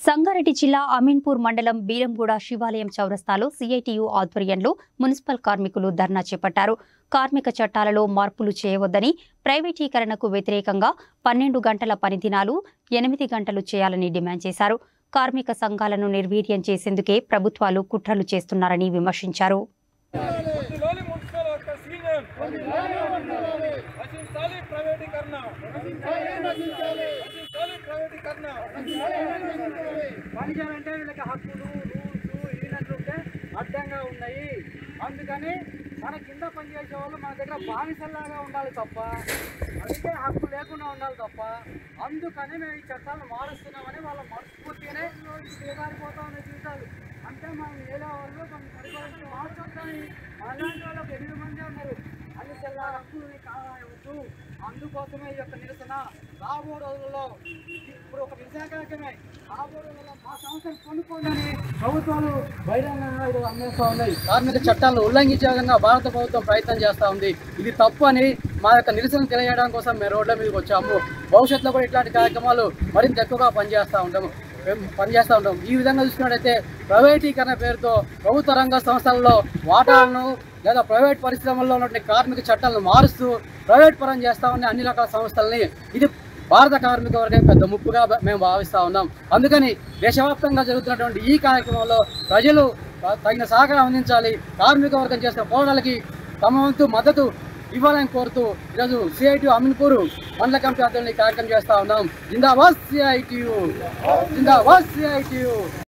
సంగారెడ్డి జిల్లా అమీన్పూర్ మండలం బీరంగూడ శివాలయం చౌరస్తాలో సిఐటియు ఆధ్వర్యంలో మున్సిపల్ కార్మికులు ధర్నా చేపట్టారు కార్మిక చట్టాలలో మార్పులు చేయవద్దని ప్రైవేటీకరణకు వ్యతిరేకంగా పన్నెండు గంటల పనిదినాలు ఎనిమిది గంటలు చేయాలని డిమాండ్ చేశారు కార్మిక సంఘాలను నిర్వీర్యం చేసేందుకే ప్రభుత్వాలు కుట్రలు చేస్తున్నారని విమర్శించారు వర్ధిల్లాలి మున్సిపల్ వర్కర్స్ యూనియన్ రచించాలి ప్రైవేటీకరణ రచించాలి ప్రైవేటీకరణ పని చేయాలంటే వీళ్ళకి హక్కులు రూల్స్ ఈనట్లు ఉంటే అడ్డంగా ఉన్నాయి అందుకని మన కింద పనిచేసే వాళ్ళు మన దగ్గర బానిసల్లాగా ఉండాలి తప్ప అందుకే హక్కు లేకుండా ఉండాలి తప్ప అందుకని మేము ఈ చట్టాలను మారుస్తున్నామని వాళ్ళ మనస్ఫూర్తిగానే దిగారిపోతా ఉన్న జీవితాలు అంటే మనం ఏదో వాళ్ళు కొన్ని పరిపాలన మార్చుకుంటాయి అలాంటి వాళ్ళకి ఎనిమిది మంది ఉన్నారు అన్ని జిల్లా హక్కులు కావచ్చు అందుకోసమే ఈ యొక్క నిరసన రాబో రోజుల్లో ఇప్పుడు ఒక విశాఖమే రాబో రోజుల్లో మా సంస్థను కొనుక్కోండి ప్రభుత్వాలు బహిరంగంగా ఇది అమ్మేస్తా ఉన్నాయి కార్మిక చట్టాలను ఉల్లంఘించే విధంగా భారత ప్రభుత్వం ప్రయత్నం చేస్తూ ఉంది ఇది తప్పు అని మా యొక్క నిరసన తెలియజేయడం కోసం మేము రోడ్ల మీదకి వచ్చాము భవిష్యత్తులో కూడా ఇట్లాంటి కార్యక్రమాలు మరింత ఎక్కువగా పనిచేస్తూ ఉంటాము మేము పనిచేస్తూ ఉంటాం ఈ విధంగా చూసుకున్నట్టయితే ప్రైవేటీకరణ పేరుతో ప్రభుత్వ రంగ సంస్థలలో వాటాలను లేదా ప్రైవేట్ పరిశ్రమల్లో ఉన్నటువంటి కార్మిక చట్టాలను మారుస్తూ ప్రైవేట్ పరం చేస్తా ఉన్న అన్ని రకాల సంస్థల్ని ఇది భారత కార్మిక వర్గం పెద్ద ముప్పుగా బ- మేము భావిస్తూ ఉన్నాం అందుకని దేశవ్యాప్తంగా జరుగుతున్నటువంటి ఈ కార్యక్రమంలో ప్రజలు తగిన సహకారం అందించాలి కార్మిక వర్గం చేసిన పోరాటాలకి తమ వంతు మద్దతు ఇవ్వాలని కోరుతూ ఈరోజు సిఐటి అమీన్పూర్ మండల కమిటీ ఆధ్వర్యంలో ఈ కార్యక్రమం చేస్తా ఉన్నాం జిందాబాద్ సిఐటియు జిందాబాద్ సిఐటియు